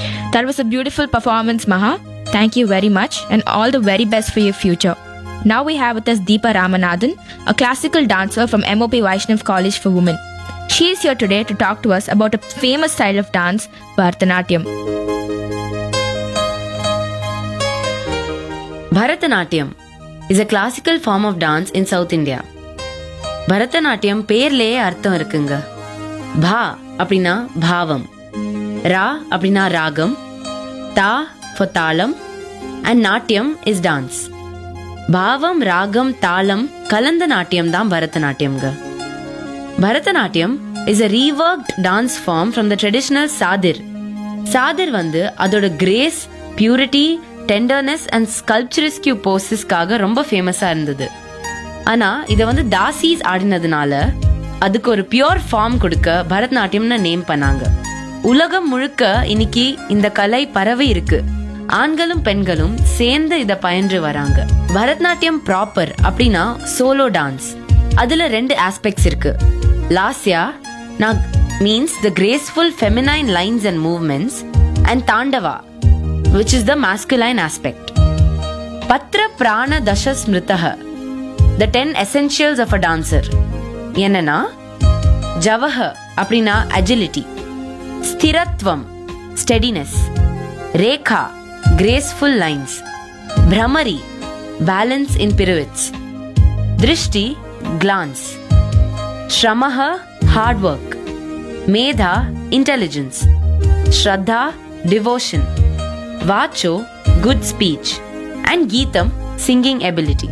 That was a beautiful performance, Maha. Thank you very much and all the very best for your future. Now we have with us Deepa Ramanathan, a classical dancer from MOP Vaishnav College for Women. She is here today to talk to us about a famous style of dance, Bharatanatyam. Bharatanatyam is a classical form of dance in South India. Bharatanatyam பேர்லயே அர்த்தம் இருக்குங்க பா அப்படின்னா பாவம் ரா அப்படின்னா ராகம் தா for தாளம் அண்ட் நாட்டியம் இஸ் டான்ஸ் பாவம் ராகம் தாளம் கலந்த நாட்டியம் தான் பரதநாட்டியம்ங்க Bharatanatyam is a reworked dance form from the traditional Sadir Sadir வந்து அதோட grace purity tenderness and sculpturesque போசஸ்க்காக ரொம்ப ஃபேமஸா இருந்தது ஆனா இத வந்து தாசிஸ் ஆடினதுனால அதுக்கு ஒரு பியோர் ஃபார்ம் கொடுக்க பரதநாட்டியம்னு நேம் பண்ணாங்க உலகம் முழுக்க இன்னைக்கு இந்த கலை பரவி இருக்கு ஆண்களும் பெண்களும் சேர்ந்து இத பயின்று வராங்க பரதநாட்டியம் ப்ராப்பர் அப்படின்னா சோலோ டான்ஸ் அதுல ரெண்டு ஆஸ்பெக்ட்ஸ் இருக்கு லாஸ்யா நான் means the graceful feminine lines and movements and tandava which is the masculine aspect. Patra Prana Dasha Smritaha, the 10 essentials of a dancer. என்னன்னா ஜவஹ அப்படின்னா அஜிலிட்டி ஸ்திரத்வம் ஸ்டெடினஸ் ரேகா கிரேஸ்ஃபுல் லைன்ஸ் பிரமரி பேலன்ஸ் இன் பிரிவிட்ஸ் திருஷ்டி கிளான்ஸ் ஸ்ரமஹ ஹார்ட் ஒர்க் மேதா intelligence ஸ்ரத்தா டிவோஷன் வாச்சோ குட் ஸ்பீச் அண்ட் கீதம் சிங்கிங் எபிலிட்டி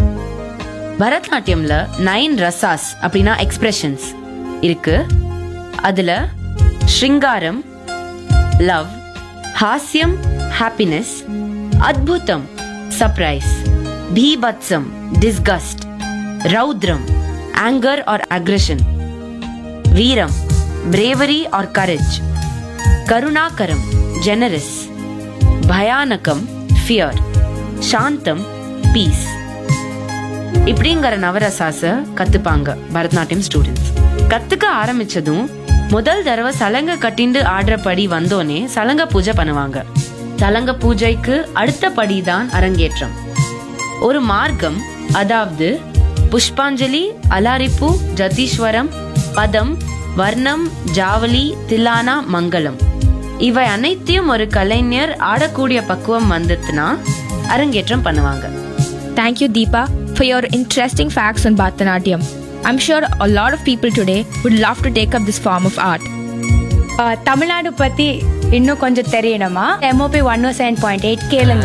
பரதநாட்டியம்ல நைன் ரசாஸ் அப்படின்னா எக்ஸ்பிரஷன்ஸ் இருக்கு அதுல ஸ்ருங்காரம் லவ் ஹாஸ்யம் ஹாப்பினஸ் அத்புதம் சர்ப்ரைஸ் பீபத்சம் டிஸ்கஸ்ட் ரௌத்ரம் ஆங்கர் ஆர் அக்ரஷன் வீரம் bravery or courage கருணாகரம் ஜெனரஸ் பயானகம் ஃபியர் சாந்தம் பீஸ் இப்படிங்கிற நவரசாச கத்துப்பாங்க பரதநாட்டியம் ஸ்டூடெண்ட்ஸ் கத்துக்க ஆரம்பிச்சதும் முதல் தடவை சலங்க கட்டிண்டு ஆடுறபடி வந்தோனே சலங்க பூஜை பண்ணுவாங்க சலங்க பூஜைக்கு அடுத்த படிதான் அரங்கேற்றம் ஒரு மார்க்கம் அதாவது புஷ்பாஞ்சலி அலாரிப்பு ஜதீஸ்வரம் பதம் வர்ணம் ஜாவலி தில்லானா மங்களம் இவை அனைத்தையும் ஒரு கலைஞர் ஆடக்கூடிய பக்குவம் வந்துட்டுனா அரங்கேற்றம் பண்ணுவாங்க Thank you, Deepa, for your interesting facts on Bharatanatyam. I'm sure a lot of people today would love to take up this form of art. Tamil Nadu பத்தி இன்னும் கொஞ்சம் தெரியணுமா M O P one oh seven point eight கேளுங்க